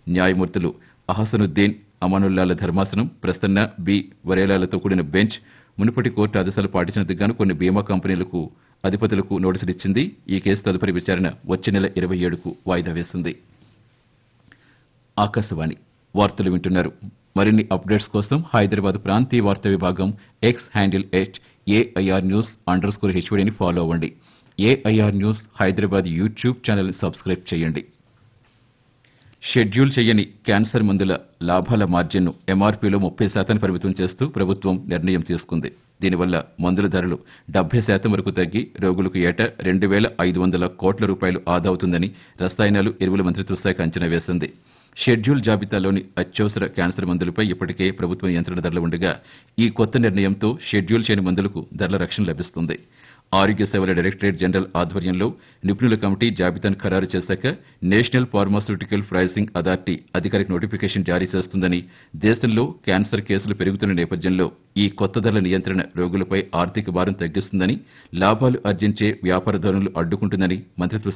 న్యాయమూర్తులు అహసనుద్దీన్ అమానుల్లాల ధర్మాసనం ప్రసన్న బి వరేలాలతో కూడిన బెంచ్ మునుపటి కోర్టు ఆదేశాలు పాటించినందుకు గాను కొన్ని బీమా కంపెనీలకు అధిపతులకు నోటీసులు ఇచ్చింది ఈ కేసు తదుపరి విచారణ వచ్చే నెల ఇరవై ఏడుకు వాయిదా వేసింది ఆకాశవాణి వార్తలు వింటున్నారు మరిన్ని అప్డేట్స్ కోసం హైదరాబాద్ ప్రాంతీయ వార్తా విభాగం X handle at AIR news underscore హెచ్వడిని ఫాలో అవ్వండి ఏఐఆర్ న్యూస్ హైదరాబాద్ యూట్యూబ్ ఛానల్ని సబ్స్క్రైబ్ చేయండి షెడ్యూల్ చేయని క్యాన్సర్ మందుల లాభాల మార్జిన్ను ఎంఆర్పీలో ముప్పై శాతాన్ని పరిమితం చేస్తూ ప్రభుత్వం నిర్ణయం తీసుకుంది దీనివల్ల మందుల ధరలు డెబ్బై శాతం వరకు తగ్గి రోగులకు ఏటా రెండు వేల ఐదు వందల కోట్ల రూపాయలు ఆదా అవుతుందని రసాయనాలు ఎరువుల మంత్రిత్వ శాఖ అంచనా వేసింది షెడ్యూల్ జాబితాలోని అత్యవసర క్యాన్సర్ మందులపై ఇప్పటికే ప్రభుత్వం నియంత్రణ ధరలు ఉండగా ఈ కొత్త నిర్ణయంతో షెడ్యూల్ చేయని మందులకు ధరల రక్షణ లభిస్తుంది ఆరోగ్య సేవల డైరెక్టరేట్ జనరల్ ఆధ్వర్యంలో నిపుణుల కమిటీ జాబితాను ఖరారు చేశాక నేషనల్ ఫార్మాస్యూటికల్ ప్రైసింగ్ అథారిటీ అధికారిక నోటిఫికేషన్ జారీ చేస్తుందని దేశంలో క్యాన్సర్ కేసులు పెరుగుతున్న నేపథ్యంలో ఈ కొత్త ధరల నియంత్రణ రోగులపై ఆర్థిక భారం తగ్గిస్తుందని లాభాలు ఆర్జించే వ్యాపార ధోరణులు అడ్డుకుంటుందని మంత్రిత్వ